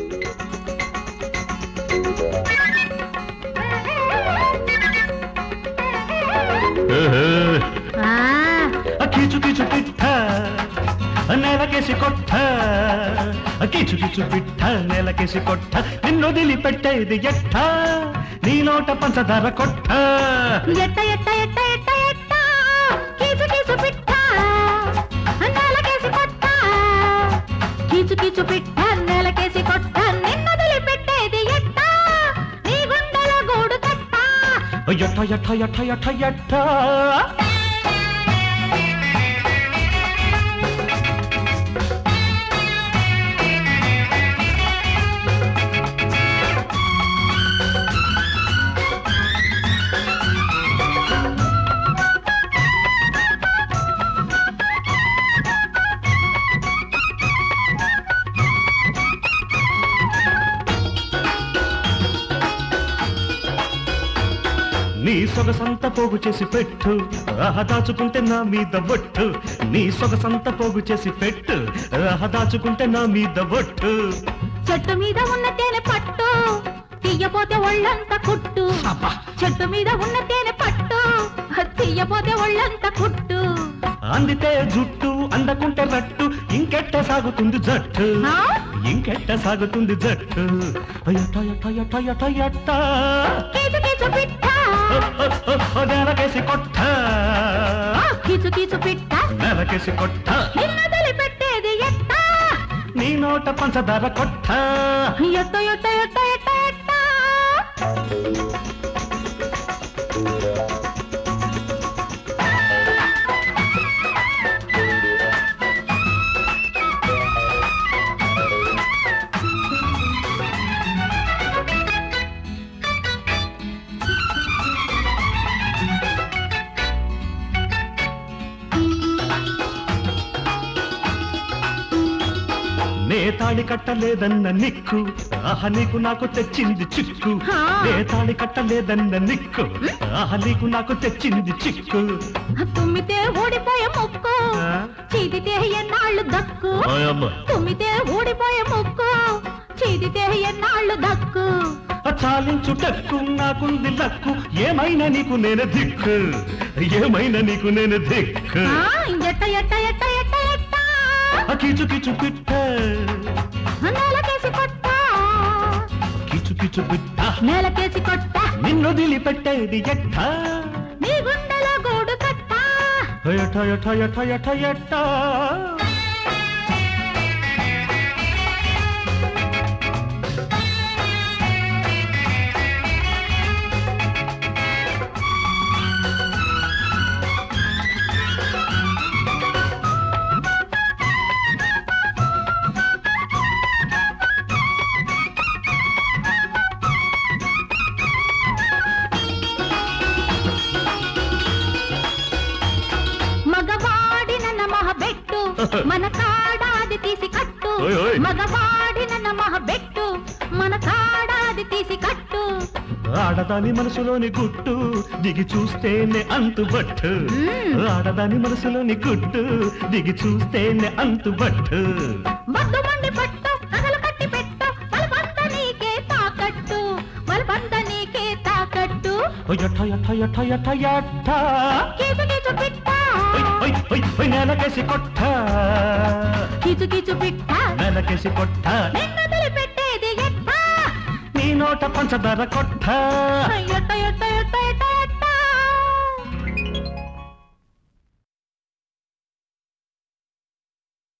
ఆ, కీచు కీచు పిట్ట నెలకేసి కొట్ట కీచు కీచు పిట్ట నెలకేసి కొట్ట నిన్నొదిలి పెట్టేది ఎట్ట నీ నోట పంచదార కొట్ట ఎట్ట ఎట్ట ఎట్ట ఎట్ట ఎట్ట కీచు కీచు పిట్ట నేలకేసి కొట్ట కీచు కీచు పిట్ట నేలకేసి కొట్ట నిన్నదిలి పెట్టేది ఎట్ట నీ గుండెల గూడు కట్ట ఎట్ట ఎట్ట ఎట్ట ఎట్ట ఎట్ట నీ సొగసంత పోగు చేసి పెట్టు ఆహ దాచుకుంటే నా మీద బొట్టు నీ సొగసంత పోగు చేసి పెట్టు ఆహ దాచుకుంటే నా మీద బొట్టు చెట్టు మీద ఉన్న తేనె పట్టు తీయపోతే ఒళ్ళంతా కుట్టు అబ్బా! చెట్టు మీద ఉన్న తేనె పట్టు తీయపోతే ఒళ్ళంతా కుట్టు అందితే జుట్టు అందకుంటే రట్టు ఇంకెట్ట సాగుతుంది జట్టు ఆ? ఇంకెట్ట సాగుతుంది జట్టు ఎట్ట ఎట్ట ఎట్ట ఎట్ట ఎట్ట కీచు కీచు పిట్ట నెలకేసి కొట్ట కీచు కీచు పిట్ట నెలకేసి కొట్ట నిన్నదలి పెట్టేది ఎట్ట నీ నోట పంచదార కొట్ట ఎట్ట ఎట్ట ఎట్ట ఎట్ట ఎట్ట నే తాళి కట్టలేదన్న నిక్కు ఆహ నీకు నాకు తెచ్చింది చిక్కు హా. నే తాళి కట్టలేదన్న నిక్కు ఆహ నీకు నాకు తెచ్చింది చిక్కు తుమ్మితే ఊడిపోయే ముక్కు ఆ? చీదితే ఎన్నాళ్ళు దక్కు ఓయమ్మ. తుమ్మితే ఊడిపోయే ముక్కు చీదితే ఎన్నాళ్ళు దక్కు చాలించు టక్కు నాకుంది లక్కు ఏమైనా నీకు నేను దిక్కు ఏమైనా నీకు నేను దిక్కు ఆ, ఎట్ట ఎట్ట ఎట్ట ఎట్ట ఎట్ట ఆ కిచు కిచు పిట్ట నేలకేసి కొట్ట కిచు కిచు పిట్ట నేలకేసి కొట్ట నిన్నొదిలి పెట్టేది ఎట్ట నీ గుండెల గూడు కట్ట ఎట ఎట ఎట ఎట ఎట్ట మగవాడి నన్న మహబెట్టు మన కాడాది తీసి కట్టు ఓయ్ ఓయ్. మగవాడి నన్న మహబెట్టు మన కాడాది తీసి కట్టు ఆడదాని మనసులోని గుట్టు దిగి చూస్తేనే అంతుబట్టు మ్మ్. ఆడదాని మనసులోని గుట్టు దిగి చూస్తేనే అంతుబట్టు బద్దు మండి పట్టు కథలు కట్టి పెట్టు బలబంద నీకే తాకట్టు బలబంద నీకే తాకట్టు ఎట ఎట ఎట ఎట ఎట్ట కీచు కీచు పిట్ట ఒయ్, ఒయ్, ఒయ్, ఒయ్, నెలకేసి కొట్ట కీచు కీచు పిట్ట నెలకేసి కొట్ట నిన్ను పెట్టేది ఎట్ట నీ నోట పంచదార కొట్ట ఎట్ట